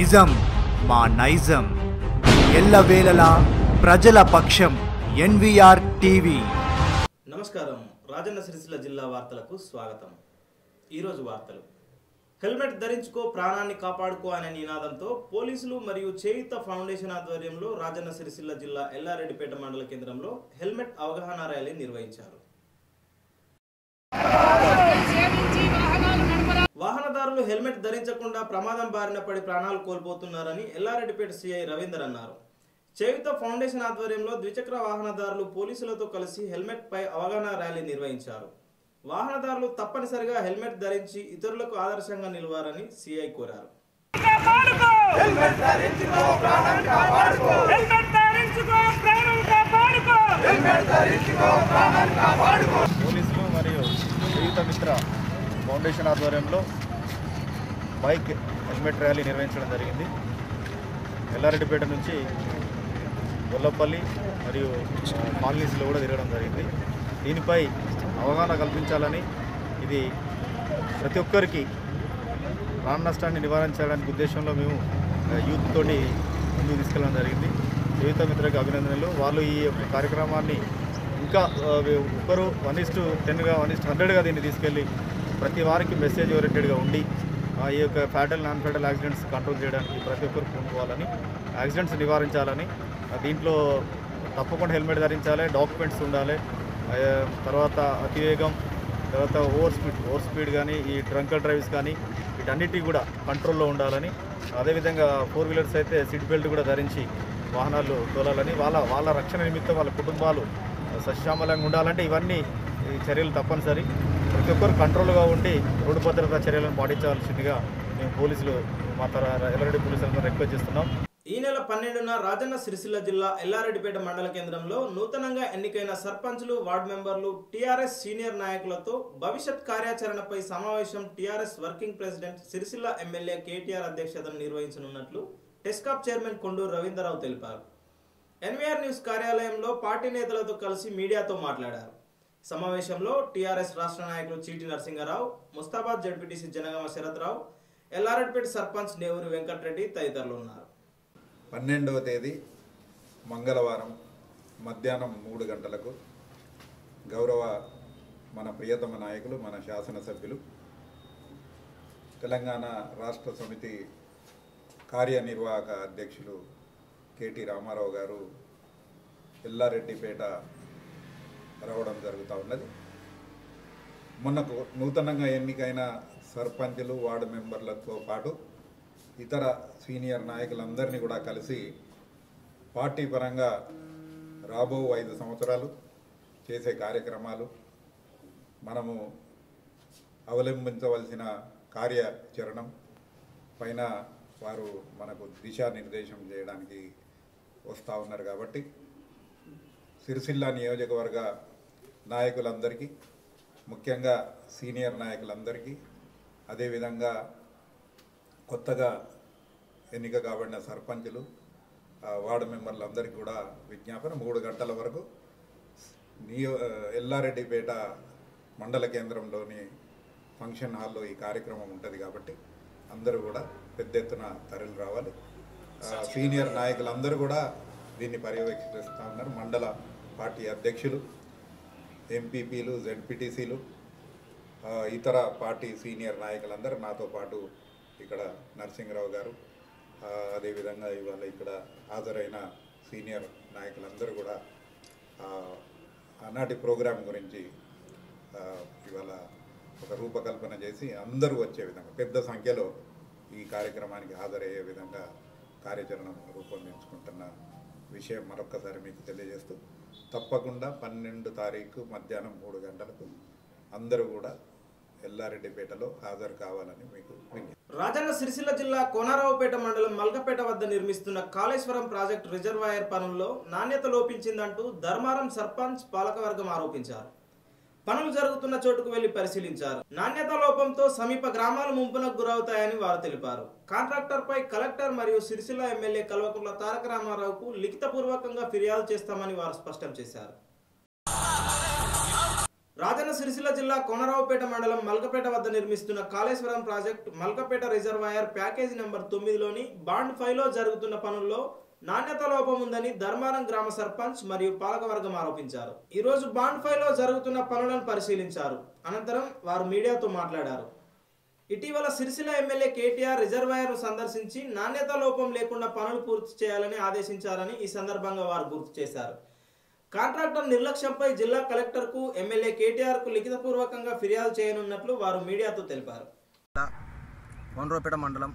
నిజం మా నైజం ఎల్లవేళలా ప్రజల పక్షం ఎన్విఆర్ టీవీ నమస్కారం రాజన్న సిరిసిల్ల జిల్లా వార్తలకు స్వాగతం ఈరోజు వార్తలు హెల్మెట్ ధరించుకో ప్రాణాన్ని కాపాడుకో అనే నినాదంతో పోలీసులు మరియు చేయుత ఫౌండేషన్ ఆధ్వర్యంలో రాజన్న సిరిసిల్ల జిల్లా ఎల్లారెడ్డిపేట మండల కేంద్రంలో హెల్మెట్ అవగాహన ర్యాలీ నిర్వహించారు వాహనదారులు హెల్మెట్ ధరించకుండా ప్రమాదం బారిన పడి ప్రాణాలు కోల్పోతున్నారని ఎల్లారెడ్డిపేట సిఐ రవీందర్ అన్నారు చేయుత ఫౌండేషన్ ఆధ్వర్యంలో ద్విచక్ర వాహనదారులు పోలీసులతో కలిసి హెల్మెట్ పై అవగాహన ర్యాలీ నిర్వహించారు వాహనదారులు తప్పనిసరిగా హెల్మెట్ ధరించి ఇతరులకు ఆదర్శంగా నిలవాలని సిఐ కోరారు కాపాడుకో హెల్మెట్ ధరించుకో ప్రాణం కాపాడుకో హెల్మెట్ ధరించుకో ప్రాణం కాపాడుకో హెల్మెట్ ధరించుకో ప్రాణం కాపాడుకో పోలీసులు మరియు జీవిత మిత్ర ఫౌండేషన్ ఆధ్వర్యంలో బైక్ హెల్మెట్ ర్యాలీ నిర్వహించడం జరిగింది ఎల్లారెడ్డిపేట నుంచి గొల్లపల్లి మరియు కాలనీస్లో కూడా తిరగడం జరిగింది దీనిపై అవగాహన కల్పించాలని ఇది ప్రతి ఒక్కరికి ప్రాణ నష్టాన్ని నివారించడానికి ఉద్దేశంలో మేము ఆ, యూత్ తోటి ముందుకు తీసుకెళ్ళడం జరిగింది జీవిత మిత్రకి అభినందనలు వాళ్ళు ఈ యొక్క కార్యక్రమాన్ని ఇంకా ఆ, ఒక్కరు వన్ ఇస్ టు టెన్గా వన్ ఇస్ టు హండ్రెడ్గా దీన్ని తీసుకెళ్ళి ప్రతి వారికి మెసేజ్ ఓరియంటెడ్గా ఉండి ఆ, ఈ యొక్క fatal non fatal accidents control చేయడానికి ప్రతి ఒక్కరు పూనుకోవాలని యాక్సిడెంట్స్ నివారించాలని ఆ, దీంట్లో తప్పకుండా హెల్మెట్ ధరించాలి డాక్యుమెంట్స్ ఉండాలి ఆ, తర్వాత అతివేగం తర్వాత ఓవర్ స్పీడ్ ఓవర్ స్పీడ్ కానీ ఈ డ్రంకర్ డ్రైవ్స్ కానీ వీటన్నిటి కూడా కంట్రోల్లో ఉండాలని అదేవిధంగా ఫోర్ వీలర్స్ అయితే సీట్ బెల్ట్ కూడా ధరించి వాహనాలు తోలాలని వాళ్ళ వాళ్ళ రక్షణ నిమిత్తం వాళ్ళ కుటుంబాలు సశ్యామలంగా ఉండాలంటే ఇవన్నీ ఈ చర్యలు తప్పనిసరి ప్రతి ఒక్కరు కంట్రోల్గా ఉండి రోడ్డు భద్రతా చర్యలను పాటించాల్సిందిగా మేము పోలీసులు మా తర ఎల్లారెడ్డి పోలీసులను రిక్వెస్ట్ చేస్తున్నాం ఈ నెల పన్నెండున రాజన్న సిరిసిల్ల జిల్లా ఎల్లారెడ్డిపేట మండల కేంద్రంలో నూతనంగా ఎన్నికైన సర్పంచులు వార్డు మెంబర్లు టీఆర్ఎస్ సీనియర్ నాయకులతో భవిష్యత్ కార్యాచరణపై సమావేశం TRS working president Sircilla MLA KTR అధ్యక్షతన నిర్వహించనున్నట్లు టెస్కాప్ చైర్మన్ కొండూరు రవీంద్రరావు తెలిపారు ఎన్వీఆర్ న్యూస్ కార్యాలయంలో పార్టీ నేతలతో కలిసి మీడియాతో మాట్లాడారు సమావేశంలో టీఆర్ఎస్ రాష్ట్ర నాయకులు చీటి నరసింహారావు ముస్తాబాద్ జడ్పీటీసీ జనగామ శరత్రావు ఎల్లారెడ్డిపేట సర్పంచ్ నేవూరి వెంకటరెడ్డి తదితరులు ఉన్నారు పన్నెండవ తేదీ మంగళవారం మధ్యాహ్నం మూడు గంటలకు గౌరవ మన ప్రియతమ నాయకులు మన శాసనసభ్యులు తెలంగాణ రాష్ట్ర సమితి కార్యనిర్వాహక అధ్యక్షులు కేటీ రామారావు గారు ఎల్లారెడ్డిపేట రావడం జరుగుతూ ఉన్నది మొన్నకు నూతనంగా ఎన్నికైన సర్పంచులు వార్డు మెంబర్లతో పాటు ఇతర సీనియర్ నాయకులందరినీ కూడా కలిసి పార్టీ పరంగా రాబో ఐదు సంవత్సరాలు చేసే కార్యక్రమాలు మనము అవలంబించవలసిన కార్యాచరణం పైన వారు మనకు దిశానిర్దేశం చేయడానికి వస్తూ ఉన్నారు కాబట్టి సిరిసిల్ల నియోజకవర్గ నాయకులందరికీ ముఖ్యంగా సీనియర్ నాయకులందరికీ అదేవిధంగా కొత్తగా ఎన్నిక కాబడిన సర్పంచులు ఆ, వార్డు మెంబర్లందరికీ కూడా విజ్ఞాపన మూడు గంటల వరకు నియో ఎల్లారెడ్డిపేట మండల కేంద్రంలోని ఫంక్షన్ హాల్లో ఈ కార్యక్రమం ఉంటుంది కాబట్టి అందరూ కూడా పెద్ద ఎత్తున తరలి రావాలి ఆ, సీనియర్ నాయకులందరూ కూడా దీన్ని పర్యవేక్షిస్తూ ఉన్నారు మండల పార్టీ అధ్యక్షులు ఎంపీపీలు జెడ్పీటీసీలు ఆ, ఇతర పార్టీ సీనియర్ నాయకులందరూ నాతో పాటు ఇక్కడ నరసింహరావు గారు ఆ, అదేవిధంగా ఇవాళ ఇక్కడ హాజరైన సీనియర్ నాయకులందరూ కూడా ఆ, ఆనాటి ప్రోగ్రాం గురించి ఆ, ఇవాళ ఒక రూపకల్పన చేసి అందరూ వచ్చే విధంగా పెద్ద సంఖ్యలో ఈ కార్యక్రమానికి హాజరయ్యే విధంగా కార్యాచరణ రూపొందించుకుంటున్న విషయం మరొక్కసారి మీకు తెలియజేస్తూ తప్పకుండా పన్నెండు తారీఖు మధ్యాహ్నం మూడు గంటలకు అందరూ కూడా ఎల్లారెడ్డిపేటలో హాజరు కావాలని మీకు విజ్ఞప్తి రాజన్న సిరిసిల్ల జిల్లా కోనరావుపేట మండలం మల్కపేట వద్ద నిర్మిస్తున్న కాళేశ్వరం ప్రాజెక్టు రిజర్వాయర్ పనుల్లో నాణ్యత లోపించిందంటూ ధర్మారం సర్పంచ్ పాలకవర్గం ఆరోపించారు పనులు జరుగుతున్న చోటుకు వెళ్లి పరిశీలించారు నాణ్యత లోపంతో సమీప గ్రామాలు ముంపునకు గురవుతాయని వారు తెలిపారు కాంట్రాక్టర్ పై కలెక్టర్ మరియు సిరిసిల్ల ఎమ్మెల్యే కల్వకుంట్ల తారక రామారావుకు లిఖితపూర్వకంగా ఫిర్యాదు చేస్తామని వారు స్పష్టం చేశారు రాజన్న సిరిసిల్ల జిల్లా కోనరావుపేట మండలం మల్కపేట వద్ద నిర్మిస్తున్న Kaleshwaram project Malkapet reservoir package number తొమ్మిదిలోని బాండ్ ఫైవ్లో జరుగుతున్న పనుల్లో నాణ్యత లోపం ఉందని ధర్మారం గ్రామ సర్పంచ్ మరియు పాలకవర్గం ఆరోపించారు ఈ రోజు బాండ్ ఫైవ్లో జరుగుతున్న పనులను పరిశీలించారు అనంతరం వారు మీడియాతో మాట్లాడారు ఇటీవల సిరిసిల్ల ఎమ్మెల్యే కేటీఆర్ రిజర్వాయర్ను సందర్శించి నాణ్యత లోపం లేకుండా పనులు పూర్తి చేయాలని ఆదేశించారని ఈ సందర్భంగా వారు గుర్తు చేశారు కాంట్రాక్టర్ నిర్లక్ష్యంపై జిల్లా కలెక్టర్కు ఎమ్మెల్యే కేటీఆర్కు లిఖితపూర్వకంగా ఫిర్యాదు చేయనున్నట్లు వారు మీడియాతో తెలిపారు కోనరావుపేట మండలం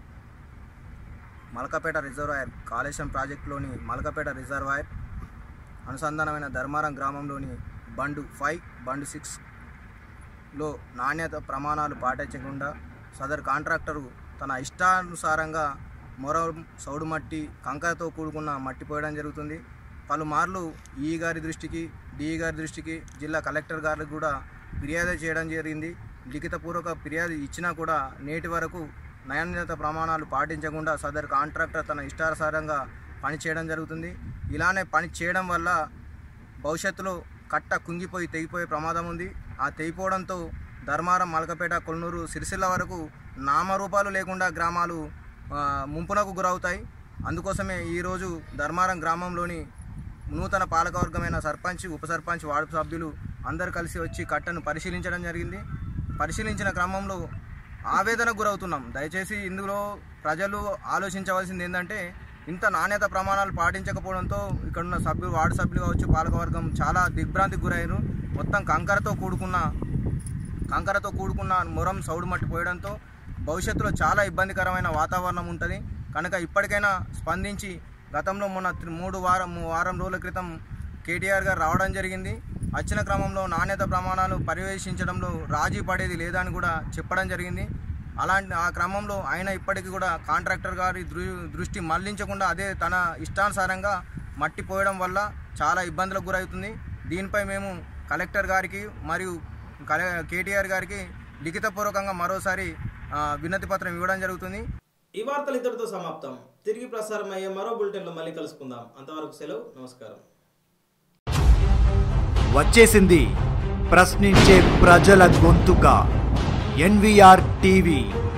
మలకపేట రిజర్వాయర్ కాళేశ్వరం ప్రాజెక్టులోని మలకపేట రిజర్వాయర్ అనుసంధానమైన ధర్మారం గ్రామంలోని బండు ఫైవ్ బండు సిక్స్లో నాణ్యత ప్రమాణాలు పాటించకుండా సదరు కాంట్రాక్టరు తన ఇష్టానుసారంగా మొరం సౌడు మట్టి కంకరతో కూడుకున్న మట్టి పోయడం జరుగుతుంది పలుమార్లు ఈ గారి దృష్టికి డిఈ గారి దృష్టికి జిల్లా కలెక్టర్ గారికి కూడా ఫిర్యాదు చేయడం జరిగింది లిఖితపూర్వక ఫిర్యాదు ఇచ్చినా కూడా నేటి వరకు నాణ్యత ప్రమాణాలు పాటించకుండా సదరు కాంట్రాక్టర్ తన ఇష్టానుసారంగా పని చేయడం జరుగుతుంది ఇలానే పని చేయడం వల్ల భవిష్యత్తులో కట్ట కుంగిపోయి తెగిపోయే ప్రమాదం ఉంది ఆ తెగిపోవడంతో ధర్మారం మలకపేట కొల్నూరు సిరిసిల్ల వరకు నామరూపాలు లేకుండా గ్రామాలు ఆ, ముంపునకు గురవుతాయి అందుకోసమే ఈరోజు ధర్మారం గ్రామంలోని నూతన పాలకవర్గమైన సర్పంచ్ ఉప సర్పంచ్ వార్డు సభ్యులు అందరు కలిసి వచ్చి కట్టను పరిశీలించడం జరిగింది పరిశీలించిన క్రమంలో ఆవేదనకు గురవుతున్నాం దయచేసి ఇందులో ప్రజలు ఆలోచించవలసింది ఏంటంటే ఇంత నాణ్యత ప్రమాణాలు పాటించకపోవడంతో ఇక్కడున్న సభ్యులు వార్డు సభ్యులు కావచ్చు పాలకవర్గం చాలా దిగ్భ్రాంతికి గురయ్యారు మొత్తం కంకరతో కూడుకున్న కంకరతో కూడుకున్న మొరం సౌడు మట్టి పోయడంతో భవిష్యత్తులో చాలా ఇబ్బందికరమైన వాతావరణం ఉంటుంది కనుక ఇప్పటికైనా స్పందించి గతంలో మొన్న త్రి- మూడు వారం వారం రోజుల క్రితం కేటీఆర్ గారు రావడం జరిగింది వచ్చిన క్రమంలో నాణ్యత ప్రమాణాలు పర్యవేక్షించడంలో రాజీ పడేది లేదని కూడా చెప్పడం జరిగింది అలాంటి ఆ క్రమంలో ఆయన ఇప్పటికీ కూడా కాంట్రాక్టర్ గారి దృ దృష్టి మళ్లించకుండా అదే తన ఇష్టానుసారంగా మట్టి పోయడం వల్ల చాలా ఇబ్బందులకు గురవుతుంది దీనిపై మేము కలెక్టర్ గారికి మరియు కలె కేటీఆర్ గారికి లిఖితపూర్వకంగా మరోసారి ఆ, వినతి పత్రం ఇవ్వడం జరుగుతుంది ఈ వార్తలు ఇద్దరితో సమాప్తం తిరిగి ప్రసారం అయ్యే మరో బులెటిన్లో మళ్ళీ కలుసుకుందాం అంతవరకు సెలవు నమస్కారం వచ్చేసింది ప్రశ్నించే ప్రజల గొంతుక ఎన్విఆర్ టీవీ